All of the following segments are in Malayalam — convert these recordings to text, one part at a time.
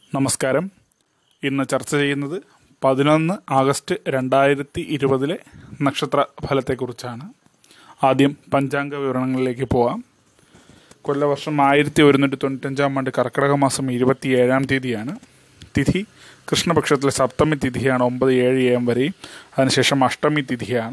നമസ്കാരം ഇന്ന് ചർച്ച ചെയ്യുന്നത് പതിനൊന്ന് ആഗസ്റ്റ് രണ്ടായിരത്തി ഇരുപതിലെ നക്ഷത്ര ഫലത്തെക്കുറിച്ചാണ് ആദ്യം പഞ്ചാംഗ വിവരണങ്ങളിലേക്ക് പോവാം കൊല്ലവർഷം ആയിരത്തി ഒരുന്നൂറ്റി തൊണ്ണൂറ്റഞ്ചാം ആണ്ട് കർക്കിടക മാസം ഇരുപത്തിയേഴാം തീയതിയാണ് തിഥി കൃഷ്ണപക്ഷത്തിലെ സപ്തമി തിഥിയാണ് ഒമ്പത് ഏഴ് എം വരെയും അതിനുശേഷം അഷ്ടമി തിഥിയാണ്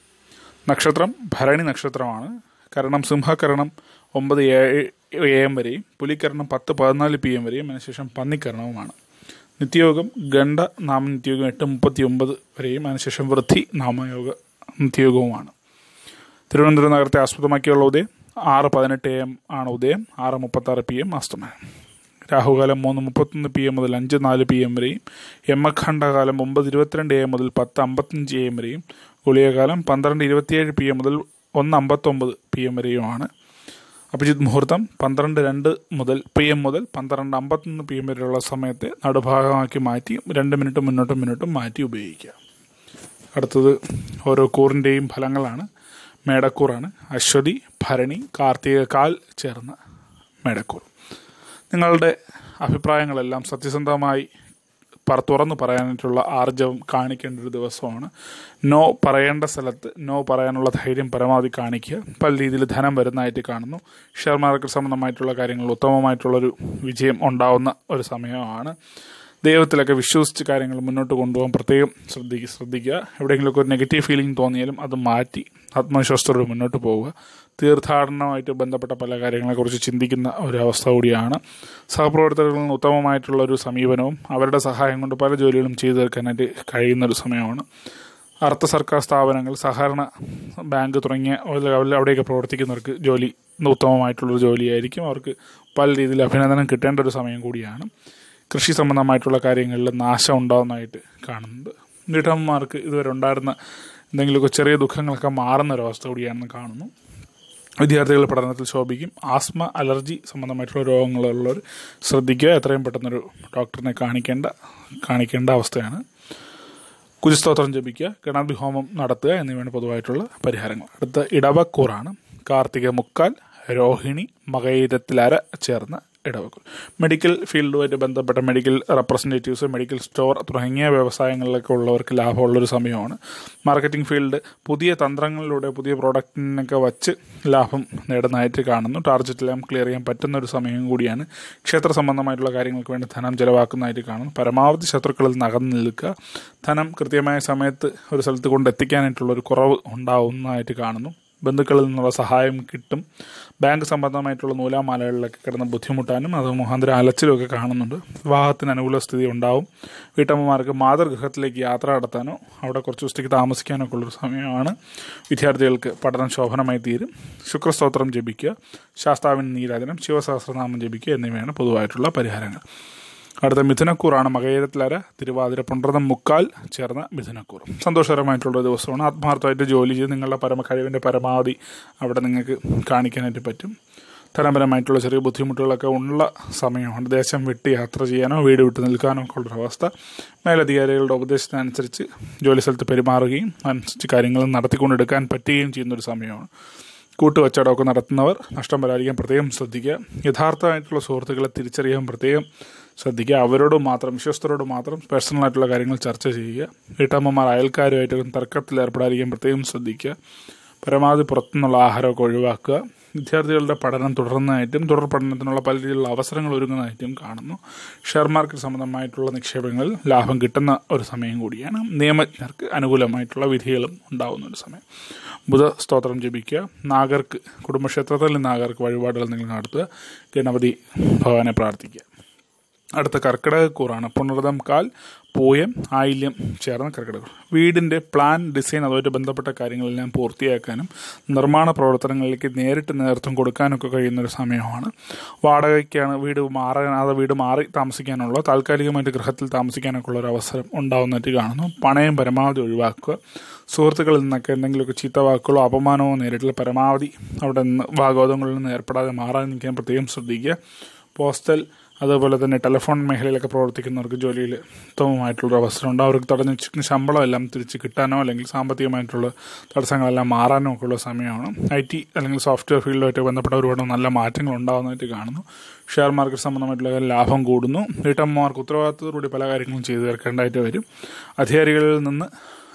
നക്ഷത്രം ഭരണി നക്ഷത്രമാണ് കരണം സിംഹകരണം ഒമ്പത് ഏഴ് എ എം വരെയും പുലിക്കരണം പത്ത് പതിനാല് പി എം വരെയും അതിനുശേഷം പന്നിക്കരണവുമാണ് നിത്യയോഗം ഗണ്ഡ നാമ നിത്യയോഗം എട്ട് മുപ്പത്തി ഒമ്പത് വരെയും അതിനുശേഷം വൃദ്ധി നാമയോഗ നിത്യയോഗവുമാണ് തിരുവനന്തപുരം നഗരത്തെ ആസ്പദമാക്കിയുള്ള ഉദയം ആറ് പതിനെട്ട് എം ആണ് ഉദയം ആറ് മുപ്പത്തി ആറ് പി എം അസ്തമനം രാഹുകാലം മൂന്ന് മുപ്പത്തൊന്ന് പി എം മുതൽ അഞ്ച് നാല് പി എം വരെയും യമഖണ്ഡകാലം ഒമ്പത് ഇരുപത്തിരണ്ട് എ എം മുതൽ പത്ത് അമ്പത്തഞ്ച് എ എം വരെയും ഗുളികകാലം പന്ത്രണ്ട് ഇരുപത്തിയേഴ് പി എം മുതൽ ഒന്ന് അമ്പത്തൊമ്പത് പി എം വരെയുമാണ് അഭിജിത് മുഹൂർത്തം പന്ത്രണ്ട് രണ്ട് മുതൽ പി എം മുതൽ പന്ത്രണ്ട് അമ്പത്തൊന്ന് പി എം വരെയുള്ള സമയത്തെ നടുഭാഗമാക്കി മാറ്റി രണ്ട് മിനിറ്റ് മുന്നോട്ടും മുന്നോട്ടും മാറ്റി ഉപയോഗിക്കുക അടുത്തത് ഓരോ കൂറിൻ്റെയും ഫലങ്ങളാണ് മേടക്കൂറാണ് അശ്വതി ഭരണി കാർത്തിക കാൽ ചേർന്ന മേടക്കൂർ നിങ്ങളുടെ അഭിപ്രായങ്ങളെല്ലാം സത്യസന്ധമായി പറ തുറന്നു പറയാനായിട്ടുള്ള ആർജവം കാണിക്കേണ്ട ഒരു ദിവസമാണ് നോ പറയേണ്ട സ്ഥലത്ത് നോ പറയാനുള്ള ധൈര്യം പരമാവധി കാണിക്കുക പല രീതിയിൽ ധനം വരുന്നതായിട്ട് കാണുന്നു ഷെയർ മാർക്കറ്റ് സംബന്ധമായിട്ടുള്ള കാര്യങ്ങളിൽ ഉത്തമമായിട്ടുള്ളൊരു വിജയം ഉണ്ടാവുന്ന ഒരു സമയമാണ് ദൈവത്തിലൊക്കെ വിശ്വസിച്ച് കാര്യങ്ങൾ മുന്നോട്ട് കൊണ്ടുപോകാൻ പ്രത്യേകം ശ്രദ്ധിക്കുക ശ്രദ്ധിക്കുക എവിടെയെങ്കിലുമൊക്കെ ഒരു നെഗറ്റീവ് ഫീലിംഗ് തോന്നിയാലും അത് മാറ്റി ആത്മവിശ്വാസത്തോടെ മുന്നോട്ട് പോവുക തീർത്ഥാടനവുമായിട്ട് ബന്ധപ്പെട്ട പല കാര്യങ്ങളെക്കുറിച്ച് ചിന്തിക്കുന്ന ഒരു അവസ്ഥ കൂടിയാണ് സഹപ്രവർത്തകരിൽ നിന്ന് ഉത്തമമായിട്ടുള്ള ഒരു സമീപനവും അവരുടെ സഹായം കൊണ്ട് പല ജോലികളും ചെയ്തു തീർക്കാനായിട്ട് കഴിയുന്ന ഒരു സമയമാണ് അർദ്ധ സർക്കാർ സ്ഥാപനങ്ങൾ സഹകരണ ബാങ്ക് തുടങ്ങിയ അവിടെയൊക്കെ പ്രവർത്തിക്കുന്നവർക്ക് ജോലി ഉത്തമമായിട്ടുള്ളൊരു ജോലിയായിരിക്കും അവർക്ക് പല രീതിയിൽ അഭിനന്ദനം കിട്ടേണ്ട ഒരു സമയം കൂടിയാണ് കൃഷി സംബന്ധമായിട്ടുള്ള കാര്യങ്ങളിൽ നാശം ഉണ്ടാകുന്നതായിട്ട് കാണുന്നത് വീട്ടമ്മമാർക്ക് ഇതുവരെ ഉണ്ടായിരുന്ന എന്തെങ്കിലുമൊക്കെ ചെറിയ ദുഃഖങ്ങളൊക്കെ മാറുന്ന ഒരവസ്ഥ കൂടിയാണെന്ന് കാണുന്നു വിദ്യാർത്ഥികൾ പഠനത്തിൽ ശോഭിക്കും ആസ്മ അലർജി സംബന്ധമായിട്ടുള്ള രോഗങ്ങളുള്ളവർ ശ്രദ്ധിക്കുക എത്രയും പെട്ടെന്നൊരു ഡോക്ടറിനെ കാണിക്കേണ്ട കാണിക്കേണ്ട അവസ്ഥയാണ് കുജിസ്തോത്രം ജപിക്കുക ഗണാഭി ഹോമം നടത്തുക എന്നിവയാണ് പൊതുവായിട്ടുള്ള പരിഹാരങ്ങൾ അടുത്ത ഇടവക്കൂറാണ് കാർത്തിക മുക്കാൽ രോഹിണി മകയിരത്തിലര ചേർന്ന ഇടവക്കും മെഡിക്കൽ ഫീൽഡുമായിട്ട് ബന്ധപ്പെട്ട മെഡിക്കൽ റെപ്രസെൻറ്റേറ്റീവ്സ് മെഡിക്കൽ സ്റ്റോർ തുടങ്ങിയ വ്യവസായങ്ങളിലൊക്കെ ഉള്ളവർക്ക് ലാഭമുള്ളൊരു സമയമാണ് മാർക്കറ്റിംഗ് ഫീൽഡ് പുതിയ തന്ത്രങ്ങളിലൂടെ പുതിയ പ്രോഡക്റ്റിനൊക്കെ വച്ച് ലാഭം നേടുന്നതായിട്ട് കാണുന്നു ടാർഗറ്റെല്ലാം ക്ലിയർ ചെയ്യാൻ പറ്റുന്ന ഒരു സമയം കൂടിയാണ് ക്ഷേത്ര സംബന്ധമായിട്ടുള്ള കാര്യങ്ങൾക്ക് വേണ്ടി ധനം ചിലവാക്കുന്നതായിട്ട് കാണുന്നു പരമാവധി ശത്രുക്കളിൽ നിന്ന് അകന്നു നിൽക്കുക ധനം കൃത്യമായ സമയത്ത് ഒരു സ്ഥലത്ത് കൊണ്ട് എത്തിക്കാനായിട്ടുള്ള ഒരു കുറവ് ഉണ്ടാവുന്നതായിട്ട് കാണുന്നു ബന്ധുക്കളിൽ നിന്നുള്ള സഹായം കിട്ടും ബാങ്ക് സംബന്ധമായിട്ടുള്ള നൂലാമാലകളിലൊക്കെ കിടന്ന് ബുദ്ധിമുട്ടാനും അത് മുഖാന്തരം അലച്ചിലുമൊക്കെ കാണുന്നുണ്ട് വിവാഹത്തിന് അനുകൂല സ്ഥിതി ഉണ്ടാവും വീട്ടമ്മമാർക്ക് മാതൃഗൃഹത്തിലേക്ക് യാത്ര നടത്താനോ അവിടെ കുറച്ച് ദിവസത്തേക്ക് താമസിക്കാനോ ഒക്കെ ഉള്ളൊരു സമയമാണ് വിദ്യാർത്ഥികൾക്ക് പഠനം ശോഭനമായി തീരും ശുക്രസ്തോത്രം ജപിക്കുക ശാസ്താവിൻ നീരാജനം ശിവസഹസ്രനാമം ജപിക്കുക എന്നിവയാണ് പൊതുവായിട്ടുള്ള പരിഹാരങ്ങൾ അടുത്ത മിഥുനക്കൂറാണ് മകയിരത്തിലര തിരുവാതിര പുണ്ടർതം മുക്കാൽ ചേർന്ന മിഥുനക്കൂർ സന്തോഷകരമായിട്ടുള്ള ദിവസമാണ് ആത്മാർത്ഥമായിട്ട് ജോലി ചെയ്ത് നിങ്ങളുടെ പരമ കഴിവിൻ്റെ പരമാവധി അവിടെ നിങ്ങൾക്ക് കാണിക്കാനായിട്ട് പറ്റും തരംപരമായിട്ടുള്ള ചെറിയ ബുദ്ധിമുട്ടുകളൊക്കെ ഉള്ള സമയമാണ് ദേശം വിട്ട് യാത്ര ചെയ്യാനോ വീട് വിട്ട് നിൽക്കാനോ ഒക്കെ ഉള്ളൊരവസ്ഥ മേലധികാരികളുടെ ഉപദേശത്തിനനുസരിച്ച് ജോലി സ്ഥലത്ത് പെരുമാറുകയും അനുസരിച്ച് കാര്യങ്ങൾ നടത്തിക്കൊണ്ടെടുക്കാൻ പറ്റുകയും ചെയ്യുന്നൊരു സമയമാണ് കൂട്ടുവച്ചടമൊക്കെ നടത്തുന്നവർ നഷ്ടം വരാതിരിക്കാൻ പ്രത്യേകം ശ്രദ്ധിക്കുക യഥാർത്ഥമായിട്ടുള്ള സുഹൃത്തുക്കളെ തിരിച്ചറിയാൻ പ്രത്യേകം ശ്രദ്ധിക്കുക അവരോട് മാത്രം വിശ്വസ്തരോട് മാത്രം പേഴ്സണലായിട്ടുള്ള കാര്യങ്ങൾ ചർച്ച ചെയ്യുക വീട്ടമ്മമാർ അയൽക്കാരുമായിട്ട് തർക്കത്തിൽ ഏർപ്പെടാതിരിക്കാൻ പ്രത്യേകം ശ്രദ്ധിക്കുക പരമാവധി പുറത്തുനിന്നുള്ള ആഹാരമൊക്കെ ഒഴിവാക്കുക വിദ്യാർത്ഥികളുടെ പഠനം തുടർന്നതായിട്ടും തുടർ പഠനത്തിനുള്ള പല രീതിയിലുള്ള അവസരങ്ങൾ ഒരുങ്ങുന്നതായിട്ടും കാണുന്നു ഷെയർ മാർക്കറ്റ് സംബന്ധമായിട്ടുള്ള നിക്ഷേപങ്ങളിൽ ലാഭം കിട്ടുന്ന ഒരു സമയം കൂടിയാണ് നിയമജ്ഞർക്ക് അനുകൂലമായിട്ടുള്ള വിധികളും ഉണ്ടാകുന്ന ഒരു സമയം ബുധ സ്തോത്രം ജപിക്കുക നാഗർക്ക് കുടുംബക്ഷേത്രത്തിൽ നാഗർക്ക് വഴിപാടുകൾ നിങ്ങൾ നടത്തുക ഗണപതി ഭഗവാനെ പ്രാർത്ഥിക്കുക അടുത്ത കർക്കിടകക്കൂറാണ് പുണർതം കാൽ പൂയം ആയില്യം ചേർന്ന കർക്കിടക വീടിൻ്റെ പ്ലാൻ ഡിസൈൻ അതുമായിട്ട് ബന്ധപ്പെട്ട കാര്യങ്ങളെല്ലാം പൂർത്തിയാക്കാനും നിർമ്മാണ പ്രവർത്തനങ്ങളിലേക്ക് നേരിട്ട് നേതൃത്വം കൊടുക്കാനൊക്കെ കഴിയുന്ന ഒരു സമയമാണ് വാടകയ്ക്കാണ് വീട് മാറാതെ വീട് മാറി താമസിക്കാനുള്ള താൽക്കാലികമായിട്ട് ഗൃഹത്തിൽ താമസിക്കാനൊക്കെ ഉള്ള ഒരു അവസരം ഉണ്ടാവുന്നതായിട്ട് കാണുന്നു പണയം പരമാവധി ഒഴിവാക്കുക സുഹൃത്തുക്കളിൽ നിന്നൊക്കെ എന്തെങ്കിലുമൊക്കെ ചീത്ത വാക്കുകളോ അപമാനമോ നേരിട്ടുള്ള പരമാവധി അവിടെ നിന്ന് വാഗോതങ്ങളിൽ നിന്ന് ഏർപ്പെടാതെ മാറാൻ നിൽക്കാൻ പ്രത്യേകം ശ്രദ്ധിക്കുക പോസ്റ്റൽ അതുപോലെ തന്നെ ടെലിഫോൺ മേഖലയിലൊക്കെ പ്രവർത്തിക്കുന്നവർക്ക് ജോലിയിൽ ഉത്തമമായിട്ടുള്ള അവസരമുണ്ട് അവർക്ക് തടഞ്ഞ ശമ്പളം എല്ലാം തിരിച്ച് കിട്ടാനോ അല്ലെങ്കിൽ സാമ്പത്തികമായിട്ടുള്ള തടസ്സങ്ങളെല്ലാം മാറാനോ ഒക്കെ ഉള്ള സമയമാണ് ഐ ടി അല്ലെങ്കിൽ സോഫ്റ്റ്വെയർ ഫീൽഡുമായിട്ട് ബന്ധപ്പെട്ട ഒരുപാട് നല്ല മാറ്റങ്ങൾ ഉണ്ടാകുന്നതായിട്ട് കാണുന്നു ഷെയർ മാർക്കറ്റ് സംബന്ധമായിട്ടുള്ള ലാഭം കൂടുന്നു വീട്ടമ്മമാർക്ക് ഉത്തരവാദിത്തത്തോടുകൂടി പല കാര്യങ്ങളും ചെയ്തു തീർക്കേണ്ടതായിട്ട് വരും അധികാരികളിൽ നിന്ന്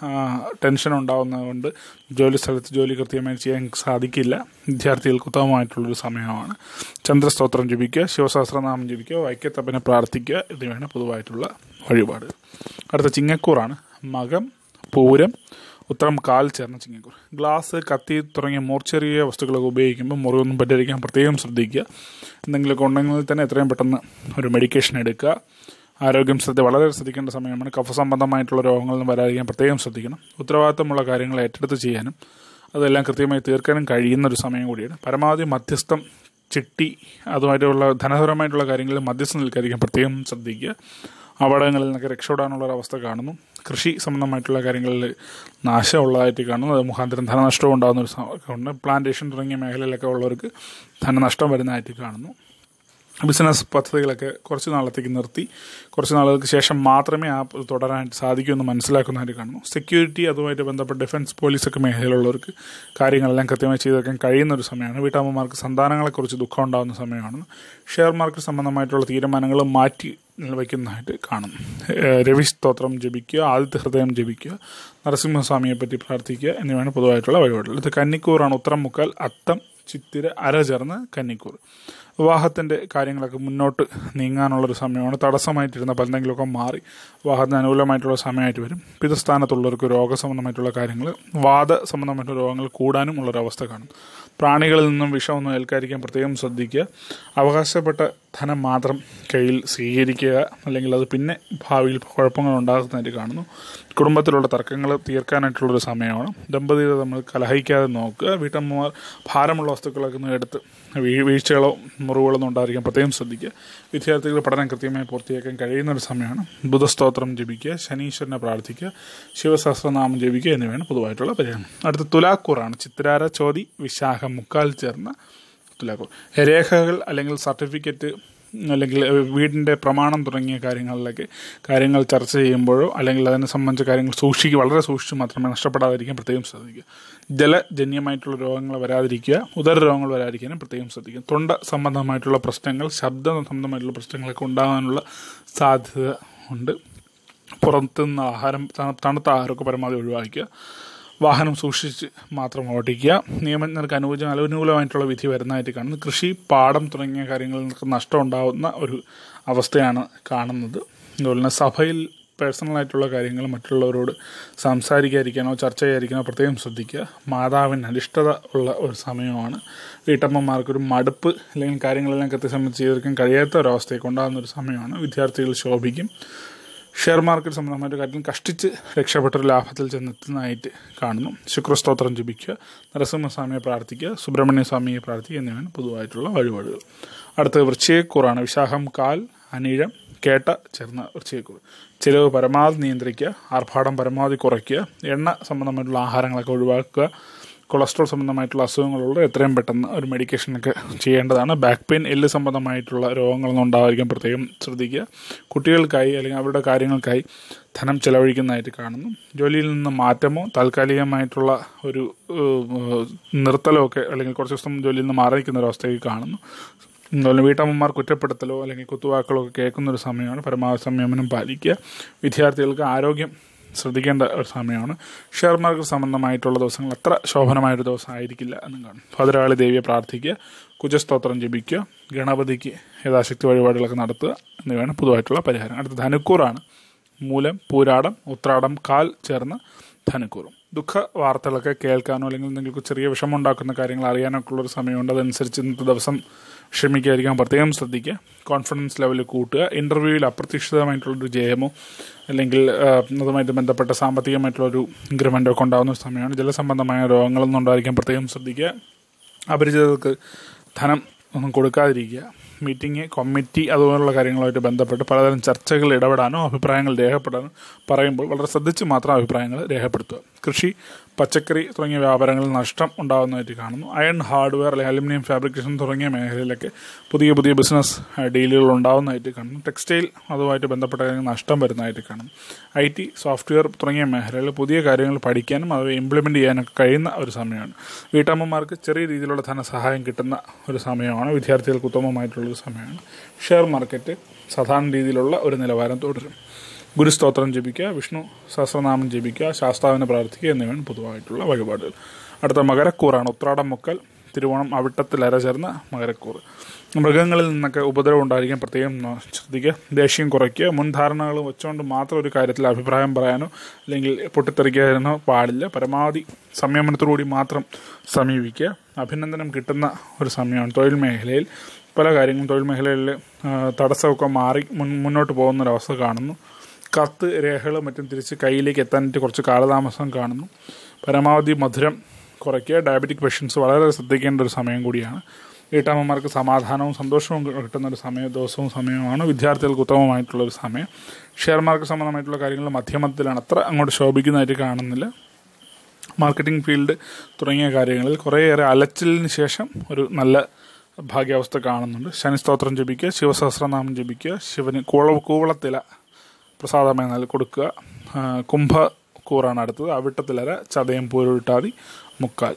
ടെൻഷൻ ഉണ്ടാകുന്നതുകൊണ്ട് ജോലി സ്ഥലത്ത് ജോലി കൃത്യമായി ചെയ്യാൻ സാധിക്കില്ല വിദ്യാർത്ഥികൾക്ക് ഉത്തമമായിട്ടുള്ളൊരു സമയമാണ് ചന്ദ്രസ്തോത്രം ജപിക്കുക ശിവസഹസ്രനാമം ജപിക്കുക വൈക്കത്തപ്പനെ പ്രാർത്ഥിക്കുക എന്നിവയാണ് പൊതുവായിട്ടുള്ള വഴിപാട് അടുത്ത ചിങ്ങക്കൂറാണ് മകം പൂരം ഉത്തരം കാൽ ചേർന്ന ചിങ്ങക്കൂർ ഗ്ലാസ് കത്തി തുടങ്ങിയ മൂർച്ചെറിയ വസ്തുക്കളൊക്കെ ഉപയോഗിക്കുമ്പോൾ മുറിവൊന്നും പറ്റാതിരിക്കാൻ പ്രത്യേകം ശ്രദ്ധിക്കുക എന്തെങ്കിലുമൊക്കെ ഉണ്ടെങ്കിൽ തന്നെ എത്രയും പെട്ടെന്ന് ഒരു മെഡിക്കേഷൻ എടുക്കുക ആരോഗ്യം ശ്രദ്ധ വളരെ ശ്രദ്ധിക്കേണ്ട സമയമാണ് കഫ സംബന്ധമായിട്ടുള്ള രോഗങ്ങളൊന്നും വരാതിരിക്കാൻ പ്രത്യേകം ശ്രദ്ധിക്കണം ഉത്തരവാദിത്തമുള്ള കാര്യങ്ങൾ ഏറ്റെടുത്ത് ചെയ്യാനും അതെല്ലാം കൃത്യമായി തീർക്കാനും കഴിയുന്ന ഒരു സമയം കൂടിയാണ് പരമാവധി മധ്യസ്ഥം ചിട്ടി അതുമായിട്ടുള്ള ധനപരമായിട്ടുള്ള കാര്യങ്ങളിൽ മധ്യസ്ഥം നിൽക്കാതിരിക്കാൻ പ്രത്യേകം ശ്രദ്ധിക്കുക അപകടങ്ങളിൽ നിന്നൊക്കെ രക്ഷപ്പെടാനുള്ള ഒരു അവസ്ഥ കാണുന്നു കൃഷി സംബന്ധമായിട്ടുള്ള കാര്യങ്ങളിൽ നാശമുള്ളതായിട്ട് കാണുന്നു അത് മുഖാന്തരം ധനനഷ്ടവും ഉണ്ടാകുന്ന ഒരു സമയമുണ്ട് പ്ലാന്റേഷൻ തുടങ്ങിയ മേഖലയിലൊക്കെ ഉള്ളവർക്ക് ധനനഷ്ടം വരുന്നതായിട്ട് കാണുന്നു ബിസിനസ് പദ്ധതികളൊക്കെ കുറച്ച് നാളത്തേക്ക് നിർത്തി കുറച്ച് നാളുകൾക്ക് ശേഷം മാത്രമേ ആ തുടരാനായിട്ട് സാധിക്കൂ എന്ന് മനസ്സിലാക്കുന്നതായിട്ട് കാണുന്നു സെക്യൂരിറ്റി അതുമായിട്ട് ബന്ധപ്പെട്ട ഡിഫൻസ് പോലീസൊക്കെ മേഖലയിലുള്ളവർക്ക് കാര്യങ്ങളെല്ലാം കൃത്യമായി ചെയ്തെടുക്കാൻ കഴിയുന്ന ഒരു സമയമാണ് വീട്ടമ്മമാർക്ക് സന്താനങ്ങളെക്കുറിച്ച് ദുഃഖം ഉണ്ടാകുന്ന സമയമാണ് ഷെയർ മാർക്കറ്റ് സംബന്ധമായിട്ടുള്ള തീരുമാനങ്ങൾ മാറ്റി വയ്ക്കുന്നതായിട്ട് കാണും രവി സ്തോത്രം ജപിക്കുക ആദിത്യ ഹൃദയം ജപിക്കുക നരസിംഹസ്വാമിയെ പറ്റി പ്രാർത്ഥിക്കുക എന്നിവയാണ് പൊതുവായിട്ടുള്ള വഴിപാടുകൾ ഇത് കന്നിക്കൂറാണ് ഉത്തരം മുക്കാൽ അത്തം ചിത്തിര അര ചേർന്ന് കന്നിക്കൂർ വിവാഹത്തിൻ്റെ കാര്യങ്ങളൊക്കെ മുന്നോട്ട് നീങ്ങാനുള്ളൊരു സമയമാണ് തടസ്സമായിട്ടിരുന്ന പലതെങ്കിലുമൊക്കെ മാറി വിവാഹത്തിന് അനുകൂലമായിട്ടുള്ള സമയമായിട്ട് വരും പിതസ്ഥാനത്തുള്ളവർക്ക് രോഗസംബന്ധമായിട്ടുള്ള കാര്യങ്ങൾ വാദ സംബന്ധമായിട്ടുള്ള രോഗങ്ങൾ കൂടാനും ഉള്ളൊരവസ്ഥ കാണും പ്രാണികളിൽ നിന്നും വിഷമൊന്നും ഏൽക്കാതിരിക്കാൻ പ്രത്യേകം ശ്രദ്ധിക്കുക അവകാശപ്പെട്ട ധനം മാത്രം കയ്യിൽ സ്വീകരിക്കുക അല്ലെങ്കിൽ അത് പിന്നെ ഭാവിയിൽ കുഴപ്പങ്ങൾ ഉണ്ടാകുന്നതായിട്ട് കാണുന്നു കുടുംബത്തിലുള്ള തർക്കങ്ങൾ തീർക്കാനായിട്ടുള്ളൊരു സമയമാണ് ദമ്പതികൾ നമ്മൾ കലഹിക്കാതെ നോക്കുക വീട്ടമ്മമാർ ഭാരമുള്ള വസ്തുക്കളൊക്കെ ഒന്ന് എടുത്ത് വീഴ്ചകളോ മുറിവുകളോ ഒന്നും ഉണ്ടായിരിക്കാൻ പ്രത്യേകം ശ്രദ്ധിക്കുക വിദ്യാർത്ഥികൾ പഠനം കൃത്യമായി പൂർത്തിയാക്കാൻ കഴിയുന്ന ഒരു സമയമാണ് ബുധസ്തോത്രം ജപിക്കുക ശനീശ്വരനെ പ്രാർത്ഥിക്കുക ശിവസഹസ്രനാമം ജപിക്കുക എന്നിവയാണ് പൊതുവായിട്ടുള്ള പരിഹാരം അടുത്ത തുലാക്കൂറാണ് ചിത്രാര ചോതി വിശാഖം മുക്കാൽ ചേർന്ന തുലാക്കൂർ രേഖകൾ അല്ലെങ്കിൽ സർട്ടിഫിക്കറ്റ് അല്ലെങ്കിൽ വീടിൻ്റെ പ്രമാണം തുടങ്ങിയ കാര്യങ്ങളിലൊക്കെ കാര്യങ്ങൾ ചർച്ച ചെയ്യുമ്പോഴോ അല്ലെങ്കിൽ അതിനെ സംബന്ധിച്ച കാര്യങ്ങൾ സൂക്ഷിക്കുക വളരെ സൂക്ഷിച്ച് മാത്രമേ നഷ്ടപ്പെടാതിരിക്കാൻ പ്രത്യേകം ശ്രദ്ധിക്കുക ജലജന്യമായിട്ടുള്ള രോഗങ്ങൾ വരാതിരിക്കുക ഉദര രോഗങ്ങൾ വരാതിരിക്കാനും പ്രത്യേകം ശ്രദ്ധിക്കുക തൊണ്ട സംബന്ധമായിട്ടുള്ള പ്രശ്നങ്ങൾ ശബ്ദ സംബന്ധമായിട്ടുള്ള പ്രശ്നങ്ങളൊക്കെ ഉണ്ടാകാനുള്ള സാധ്യത ഉണ്ട് പുറത്തുനിന്ന് ആഹാരം തണുത്ത ആഹാരമൊക്കെ പരമാവധി ഒഴിവാക്കുക വാഹനം സൂക്ഷിച്ച് മാത്രം ഓടിക്കുക നിയമങ്ങൾക്ക് അനുകൂലം അനുകൂലമായിട്ടുള്ള വിധി വരുന്നതായിട്ട് കാണുന്നു കൃഷി പാടം തുടങ്ങിയ കാര്യങ്ങളിൽ നിന്നൊക്കെ നഷ്ടം ഉണ്ടാകുന്ന ഒരു അവസ്ഥയാണ് കാണുന്നത് അതുപോലെ തന്നെ സഭയിൽ പേഴ്സണലായിട്ടുള്ള കാര്യങ്ങൾ മറ്റുള്ളവരോട് സംസാരിക്കാതിരിക്കാനോ ചർച്ച ചെയ്യാതിരിക്കാനോ പ്രത്യേകം ശ്രദ്ധിക്കുക മാതാവിന് അനിഷ്ടത ഉള്ള ഒരു സമയമാണ് വീട്ടമ്മമാർക്കൊരു മടുപ്പ് അല്ലെങ്കിൽ കാര്യങ്ങളെല്ലാം കൃത്യസമയത്ത് ചെയ്തെടുക്കാൻ കഴിയാത്ത ഒരവസ്ഥയൊക്കെ ഉണ്ടാകുന്ന ഒരു സമയമാണ് വിദ്യാർത്ഥികൾ ശോഭിക്കും ഷെയർ മാർക്കറ്റ് സംബന്ധമായിട്ട് കാര്യത്തിൽ കഷ്ടിച്ച് രക്ഷപ്പെട്ടൊരു ലാഭത്തിൽ ചെന്നെത്തുന്നതായിട്ട് കാണുന്നു ശുക്രസ്തോത്രം ജപിക്കുക നരസിംഹസ്വാമിയെ പ്രാർത്ഥിക്കുക സുബ്രഹ്മണ്യ സ്വാമിയെ പ്രാർത്ഥിക്കുക എന്നിവയാണ് പൊതുവായിട്ടുള്ള വഴിപാടുകൾ അടുത്തത് വൃശ്ചയക്കൂറാണ് വിശാഖം കാൽ അനീഴം കേട്ട ചേർന്ന വൃശ്ചയക്കൂർ ചിലവ് പരമാവധി നിയന്ത്രിക്കുക ആർഭാടം പരമാവധി കുറയ്ക്കുക എണ്ണ സംബന്ധമായിട്ടുള്ള ആഹാരങ്ങളൊക്കെ ഒഴിവാക്കുക കൊളസ്ട്രോൾ സംബന്ധമായിട്ടുള്ള അസുഖങ്ങളുള്ള എത്രയും പെട്ടെന്ന് ഒരു മെഡിക്കേഷനൊക്കെ ചെയ്യേണ്ടതാണ് ബാക്ക് പെയിൻ എല്ല് സംബന്ധമായിട്ടുള്ള രോഗങ്ങളൊന്നും ഉണ്ടാവാതിരിക്കാൻ പ്രത്യേകം ശ്രദ്ധിക്കുക കുട്ടികൾക്കായി അല്ലെങ്കിൽ അവരുടെ കാര്യങ്ങൾക്കായി ധനം ചെലവഴിക്കുന്നതായിട്ട് കാണുന്നു ജോലിയിൽ നിന്ന് മാറ്റമോ താൽക്കാലികമായിട്ടുള്ള ഒരു നിർത്തലോ ഒക്കെ അല്ലെങ്കിൽ കുറച്ച് ദിവസം ജോലിയിൽ നിന്ന് മാറി നിൽക്കുന്ന ഒരു അവസ്ഥയ്ക്ക് കാണുന്നു അതുപോലെ വീട്ടമ്മമാർ കുറ്റപ്പെടുത്തലോ അല്ലെങ്കിൽ കുത്തുവാക്കളോ ഒക്കെ കേൾക്കുന്ന ഒരു സമയമാണ് പരമാവധി സംയമനം പാലിക്കുക വിദ്യാർത്ഥികൾക്ക് ആരോഗ്യം ശ്രദ്ധിക്കേണ്ട ഒരു സമയമാണ് ഷെയർ മാർക്കറ്റ് സംബന്ധമായിട്ടുള്ള ദിവസങ്ങൾ അത്ര ശോഭനമായൊരു ദിവസം ആയിരിക്കില്ല എന്നും കാണും ഭദ്രകാളി ദേവിയെ പ്രാർത്ഥിക്കുക കുജസ്തോത്രം ജപിക്കുക ഗണപതിക്ക് യഥാശക്തി വഴിപാടുകളൊക്കെ നടത്തുക എന്നിവയാണ് പൊതുവായിട്ടുള്ള പരിഹാരം അടുത്ത ധനുക്കൂറാണ് മൂലം പൂരാടം ഉത്രാടം കാൽ ചേർന്ന് ധനുക്കൂറും ദുഃഖ വാർത്തകളൊക്കെ കേൾക്കാനോ അല്ലെങ്കിൽ എന്തെങ്കിലും ചെറിയ വിഷമമുണ്ടാക്കുന്ന കാര്യങ്ങൾ അറിയാനൊക്കെ ഉള്ളൊരു സമയമുണ്ട് അതനുസരിച്ച് ഇന്നത്തെ ദിവസം ക്ഷമിക്കാതിരിക്കാൻ പ്രത്യേകം ശ്രദ്ധിക്കുക കോൺഫിഡൻസ് ലെവൽ കൂട്ടുക ഇൻ്റർവ്യൂവിൽ അപ്രതീക്ഷിതമായിട്ടുള്ളൊരു ജയമോ അല്ലെങ്കിൽ അതുമായിട്ട് ബന്ധപ്പെട്ട സാമ്പത്തികമായിട്ടുള്ളൊരു ഇൻക്രിമെൻ്റോ ഒക്കെ ഉണ്ടാകുന്ന ഒരു സമയമാണ് ജലസംബന്ധമായ രോഗങ്ങളൊന്നും ഉണ്ടായിരിക്കാൻ പ്രത്യേകം ശ്രദ്ധിക്കുക അപരിചിതർക്ക് ധനം ഒന്നും കൊടുക്കാതിരിക്കുക മീറ്റിംഗ് കമ്മിറ്റി അതുപോലുള്ള കാര്യങ്ങളുമായിട്ട് ബന്ധപ്പെട്ട് പലതരം ചർച്ചകൾ ഇടപെടാനോ അഭിപ്രായങ്ങൾ രേഖപ്പെടാനോ പറയുമ്പോൾ വളരെ ശ്രദ്ധിച്ച് മാത്രം അഭിപ്രായങ്ങൾ രേഖപ്പെടുത്തുക കൃഷി പച്ചക്കറി തുടങ്ങിയ വ്യാപാരങ്ങളിൽ നഷ്ടം ഉണ്ടാകുന്നതായിട്ട് കാണുന്നു അയൺ ഹാർഡ്വെയർ അല്ലെങ്കിൽ അലുമിനിയം ഫാബ്രിക്കേഷൻ തുടങ്ങിയ മേഖലയിലൊക്കെ പുതിയ പുതിയ ബിസിനസ് ഡീലുകൾ ഉണ്ടാകുന്നതായിട്ട് കാണുന്നു ടെക്സ്റ്റൈൽ അതുമായിട്ട് ബന്ധപ്പെട്ട കാര്യങ്ങൾ നഷ്ടം വരുന്നതായിട്ട് കാണുന്നു ഐ ടി സോഫ്റ്റ്വെയർ തുടങ്ങിയ മേഖലകളിൽ പുതിയ കാര്യങ്ങൾ പഠിക്കാനും അത് ഇംപ്ലിമെൻ്റ് ചെയ്യാനൊക്കെ കഴിയുന്ന ഒരു സമയമാണ് വീട്ടമ്മമാർക്ക് ചെറിയ രീതിയിലുള്ള ധനസഹായം കിട്ടുന്ന ഒരു സമയമാണ് വിദ്യാർത്ഥികൾക്ക് ഉത്തമമായിട്ടുള്ള ഒരു സമയമാണ് ഷെയർ മാർക്കറ്റ് സാധാരണ രീതിയിലുള്ള ഒരു നിലവാരം തുടരും ഗുരുസ്തോത്രം ജപിക്കുക വിഷ്ണു സഹസ്രനാമം ജപിക്കുക ശാസ്താവിനെ പ്രാർത്ഥിക്കുക എന്നിവയാണ് പൊതുവായിട്ടുള്ള വഴിപാടുകൾ അടുത്ത മകരക്കൂറാണ് ഉത്രാടം മുക്കൽ തിരുവോണം അവിട്ടത്തിൽ അരചേർന്ന മകരക്കൂർ മൃഗങ്ങളിൽ നിന്നൊക്കെ ഉപദ്രവം ഉണ്ടായിരിക്കാൻ പ്രത്യേകം ശ്രദ്ധിക്കുക ദേഷ്യം കുറയ്ക്കുക മുൻധാരണകൾ വെച്ചുകൊണ്ട് മാത്രം ഒരു കാര്യത്തിൽ അഭിപ്രായം പറയാനോ അല്ലെങ്കിൽ പൊട്ടിത്തെറിക്കാനോ പാടില്ല പരമാവധി സംയമനത്തോടുകൂടി മാത്രം സമീപിക്കുക അഭിനന്ദനം കിട്ടുന്ന ഒരു സമയമാണ് തൊഴിൽ മേഖലയിൽ പല കാര്യങ്ങളും തൊഴിൽ മേഖലയിൽ തടസ്സമൊക്കെ മാറി മുൻ മുന്നോട്ട് പോകുന്നൊരവസ്ഥ കാണുന്നു കത്ത് രേഖകളും മറ്റും തിരിച്ച് കയ്യിലേക്ക് എത്താനായിട്ട് കുറച്ച് കാലതാമസം കാണുന്നു പരമാവധി മധുരം കുറയ്ക്കുക ഡയബറ്റിക് പേഷ്യൻസ് വളരെ ശ്രദ്ധിക്കേണ്ട ഒരു സമയം കൂടിയാണ് വീട്ടമ്മമാർക്ക് സമാധാനവും സന്തോഷവും കിട്ടുന്ന ഒരു സമയ ദിവസവും സമയമാണ് വിദ്യാർത്ഥികൾക്ക് ഉത്തമമായിട്ടുള്ള ഒരു സമയം ഷെയർ മാർക്കറ്റ് സംബന്ധമായിട്ടുള്ള കാര്യങ്ങൾ മധ്യമത്തിലാണ് അത്ര അങ്ങോട്ട് ശോഭിക്കുന്നതായിട്ട് കാണുന്നില്ല മാർക്കറ്റിംഗ് ഫീൽഡ് തുടങ്ങിയ കാര്യങ്ങളിൽ കുറേയേറെ അലച്ചിലിന് ശേഷം ഒരു നല്ല ഭാഗ്യാവസ്ഥ കാണുന്നുണ്ട് ശനിസ്തോത്രം ജപിക്കുക ശിവസഹസ്രനാമം ജപിക്കുക ശിവന് കൂള കൂവളത്തില പ്രസാദമായി നൽകി കൊടുക്കുക കുംഭ കൂറാണ് അടുത്തത് അവിട്ടത്തിലര ചതയം പൂരുട്ടാതി മുക്കാൽ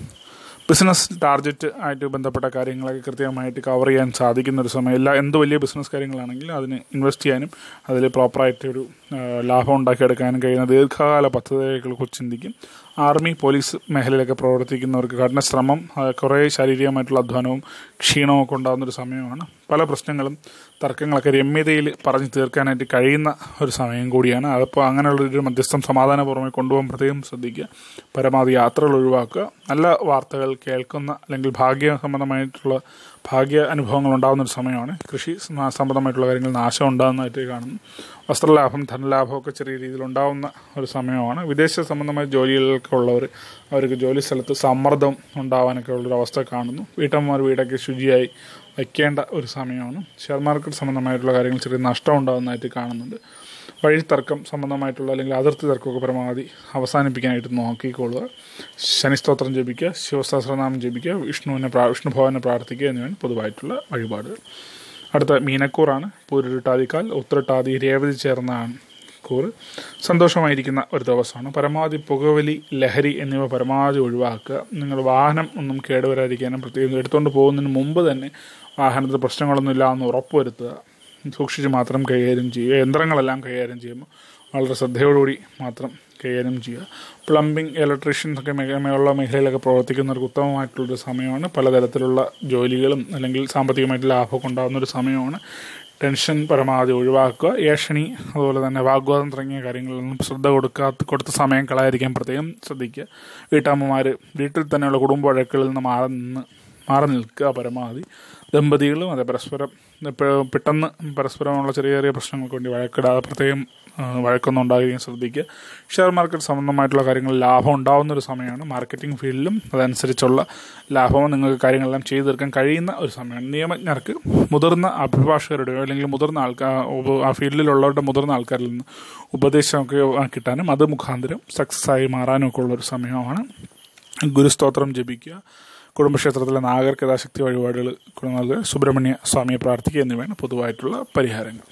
ബിസിനസ് ടാർഗറ്റ് ആയിട്ട് ബന്ധപ്പെട്ട കാര്യങ്ങളൊക്കെ കൃത്യമായിട്ട് കവർ ചെയ്യാൻ സാധിക്കുന്ന ഒരു സമയം എല്ലാ എന്ത് വലിയ ബിസിനസ് കാര്യങ്ങളാണെങ്കിലും അതിന് ഇൻവെസ്റ്റ് ചെയ്യാനും അതിൽ പ്രോപ്പറായിട്ട് ഒരു ലാഭം ഉണ്ടാക്കിയെടുക്കാനും കഴിയുന്ന ദീർഘകാല പദ്ധതികളെക്കുറിച്ച് ചിന്തിക്കും ആർമി പോലീസ് മേഖലയിലൊക്കെ പ്രവർത്തിക്കുന്നവർക്ക് കഠിന ശ്രമം കുറേ ശാരീരികമായിട്ടുള്ള അധ്വാനവും ക്ഷീണവും ഒക്കെ ഉണ്ടാകുന്ന ഒരു സമയമാണ് പല പ്രശ്നങ്ങളും തർക്കങ്ങളൊക്കെ രമ്യതയിൽ പറഞ്ഞു തീർക്കാനായിട്ട് കഴിയുന്ന ഒരു സമയം കൂടിയാണ് അതിപ്പോൾ അങ്ങനെയുള്ളൊരു മധ്യസ്ഥം സമാധാനപൂർവ്വമായി കൊണ്ടുപോകാൻ പ്രത്യേകം ശ്രദ്ധിക്കുക പരമാവധി യാത്രകൾ ഒഴിവാക്കുക നല്ല വാർത്തകൾ കേൾക്കുന്ന അല്ലെങ്കിൽ ഭാഗ്യ സംബന്ധമായിട്ടുള്ള ഭാഗ്യ അനുഭവങ്ങൾ ഉണ്ടാകുന്ന ഒരു സമയമാണ് കൃഷി സംബന്ധമായിട്ടുള്ള കാര്യങ്ങൾ നാശം ഉണ്ടാകുന്നതായിട്ട് കാണുന്നു വസ്ത്രലാഭം ധനലാഭമൊക്കെ ചെറിയ രീതിയിൽ ഉണ്ടാകുന്ന ഒരു സമയമാണ് വിദേശ സംബന്ധമായ ജോലികളൊക്കെ ഉള്ളവർ അവർക്ക് ജോലി സ്ഥലത്ത് സമ്മർദ്ദം ഉണ്ടാവാനൊക്കെ ഉള്ളൊരു അവസ്ഥ കാണുന്നു വീട്ടമ്മമാർ വീടൊക്കെ ശുചിയായി വയ്ക്കേണ്ട ഒരു സമയമാണ് ഷെയർ മാർക്കറ്റ് സംബന്ധമായിട്ടുള്ള കാര്യങ്ങൾ ചെറിയ നഷ്ടം ഉണ്ടാകുന്നതായിട്ട് കാണുന്നുണ്ട് വഴി തർക്കം സംബന്ധമായിട്ടുള്ള അല്ലെങ്കിൽ അതിർത്തി തർക്കമൊക്കെ പരമാവധി അവസാനിപ്പിക്കാനായിട്ട് നോക്കിക്കൊള്ളുക ശനിസ്തോത്രം ജപിക്കുക ശിവസഹസ്രനാമം ജപിക്കുക വിഷ്ണുവിനെ വിഷ്ണു ഭവനെ പ്രാർത്ഥിക്കുക എന്നിവയാണ് പൊതുവായിട്ടുള്ള വഴിപാടുകൾ അടുത്ത മീനക്കൂറാണ് പൂരുരുട്ടാതിക്കാൽ ഉത്രട്ടാതി രേവതി ചേർന്നാണ് കൂറ് സന്തോഷമായിരിക്കുന്ന ഒരു ദിവസമാണ് പരമാവധി പുകവലി ലഹരി എന്നിവ പരമാവധി ഒഴിവാക്കുക നിങ്ങൾ വാഹനം ഒന്നും കേടുവരാതിരിക്കാനും പ്രത്യേകം എടുത്തുകൊണ്ട് പോകുന്നതിന് മുമ്പ് തന്നെ വാഹനത്തിൽ പ്രശ്നങ്ങളൊന്നും ഇല്ല എന്ന് ഉറപ്പുവരുത്തുക സൂക്ഷിച്ച് മാത്രം കൈകാര്യം ചെയ്യുക യന്ത്രങ്ങളെല്ലാം കൈകാര്യം ചെയ്യുമ്പോൾ വളരെ ശ്രദ്ധയോടുകൂടി മാത്രം കൈകാര്യം ചെയ്യുക പ്ലംബിംഗ് ഇലക്ട്രീഷ്യൻസ് ഒക്കെ മേഖലയുള്ള മേഖലയിലൊക്കെ പ്രവർത്തിക്കുന്നവർക്ക് ഉത്തമമായിട്ടുള്ളൊരു സമയമാണ് പലതരത്തിലുള്ള ജോലികളും അല്ലെങ്കിൽ സാമ്പത്തികമായിട്ട് ലാഭമൊക്കെ ഉണ്ടാകുന്ന ഒരു സമയമാണ് ടെൻഷൻ പരമാവധി ഒഴിവാക്കുക ഏഷണി അതുപോലെ തന്നെ വാഗ്വാദം തുടങ്ങിയ കാര്യങ്ങളിൽ നിന്നും ശ്രദ്ധ കൊടുക്കാത്ത കൊടുത്ത സമയം കളയാതിരിക്കാൻ പ്രത്യേകം ശ്രദ്ധിക്കുക വീട്ടമ്മമാർ വീട്ടിൽ തന്നെയുള്ള കുടുംബ വഴക്കുകളിൽ നിന്ന് മാറി നിന്ന് മാറി നിൽക്കുക പരമാവധി ദമ്പതികളും അതെ പരസ്പരം പെട്ടെന്ന് പരസ്പരമുള്ള ചെറിയ ചെറിയ പ്രശ്നങ്ങൾക്ക് വേണ്ടി വഴക്കിടാതെ പ്രത്യേകം വഴക്കൊന്നും ഉണ്ടാകുകയും ശ്രദ്ധിക്കുക ഷെയർ മാർക്കറ്റ് സംബന്ധമായിട്ടുള്ള കാര്യങ്ങളിൽ ലാഭം ഉണ്ടാവുന്ന ഒരു സമയമാണ് മാർക്കറ്റിംഗ് ഫീൽഡിലും അതനുസരിച്ചുള്ള ലാഭവും നിങ്ങൾക്ക് കാര്യങ്ങളെല്ലാം ചെയ്തു തീർക്കാൻ കഴിയുന്ന ഒരു സമയമാണ് നിയമജ്ഞർക്ക് മുതിർന്ന അഭിഭാഷകരുടെയോ അല്ലെങ്കിൽ മുതിർന്ന ആൾക്കാർ ആ ഫീൽഡിലുള്ളവരുടെ മുതിർന്ന ആൾക്കാരിൽ നിന്ന് ഉപദേശമൊക്കെ കിട്ടാനും അത് മുഖാന്തരം സക്സസ് ആയി മാറാനും ഒക്കെ ഉള്ളൊരു സമയമാണ് ഗുരുസ്തോത്രം ജപിക്കുക കുടുംബക്ഷേത്രത്തിലെ നാഗർക്ക് യഥാശക്തി വഴിപാടുകൾ നൽകുക സുബ്രഹ്മണ്യ സ്വാമിയെ പ്രാർത്ഥിക്കുക എന്നിവയാണ് പൊതുവായിട്ടുള്ള പരിഹാരങ്ങൾ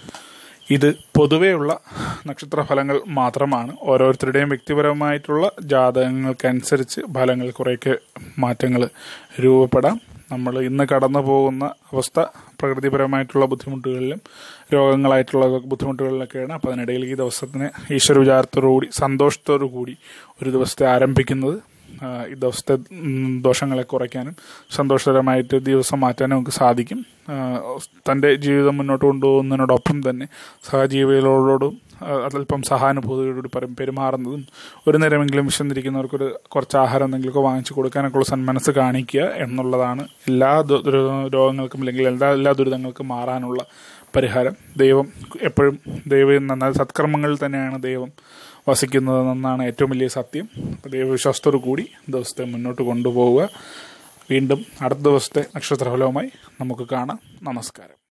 ഇത് പൊതുവെയുള്ള നക്ഷത്രഫലങ്ങൾ മാത്രമാണ് ഓരോരുത്തരുടെയും വ്യക്തിപരമായിട്ടുള്ള ജാതകങ്ങൾക്കനുസരിച്ച് ഫലങ്ങൾ കുറേയൊക്കെ മാറ്റങ്ങൾ രൂപപ്പെടാം നമ്മൾ ഇന്ന് കടന്നു പോകുന്ന അവസ്ഥ പ്രകൃതിപരമായിട്ടുള്ള ബുദ്ധിമുട്ടുകളിലും രോഗങ്ങളായിട്ടുള്ള ബുദ്ധിമുട്ടുകളിലൊക്കെയാണ് അപ്പോൾ അതിനിടയിൽ ഈ ദിവസത്തിന് ഈശ്വര വിചാരത്തോടുകൂടി സന്തോഷത്തോടു കൂടി ഒരു ദിവസത്തെ ആരംഭിക്കുന്നത് ഈ ദിവസത്തെ ദോഷങ്ങളെ കുറയ്ക്കാനും സന്തോഷകരമായിട്ട് ദിവസം മാറ്റാനും നമുക്ക് സാധിക്കും തൻ്റെ ജീവിതം മുന്നോട്ട് കൊണ്ടുപോകുന്നതിനോടൊപ്പം തന്നെ സഹജീവികളോടും അതല്പം സഹാനുഭൂതിയോടുകൂടി പരം പെരുമാറുന്നതും ഒരു നേരമെങ്കിലും വിശന്നിരിക്കുന്നവർക്കൊരു കുറച്ച് ആഹാരം എന്തെങ്കിലുമൊക്കെ വാങ്ങിച്ചു കൊടുക്കാനൊക്കെ ഉള്ള സന്മനസ് കാണിക്കുക എന്നുള്ളതാണ് എല്ലാ രോഗങ്ങൾക്കും അല്ലെങ്കിൽ എല്ലാ എല്ലാ ദുരിതങ്ങൾക്കും മാറാനുള്ള പരിഹാരം ദൈവം എപ്പോഴും ദൈവം നന്നായി സത്കർമ്മങ്ങളിൽ തന്നെയാണ് ദൈവം വസിക്കുന്നതെന്നാണ് ഏറ്റവും വലിയ സത്യം അപ്പോൾ ദൈവവിശ്വാസത്തോടു കൂടി ദിവസത്തെ മുന്നോട്ട് കൊണ്ടുപോവുക വീണ്ടും അടുത്ത ദിവസത്തെ നക്ഷത്രഫലവുമായി നമുക്ക് കാണാം നമസ്കാരം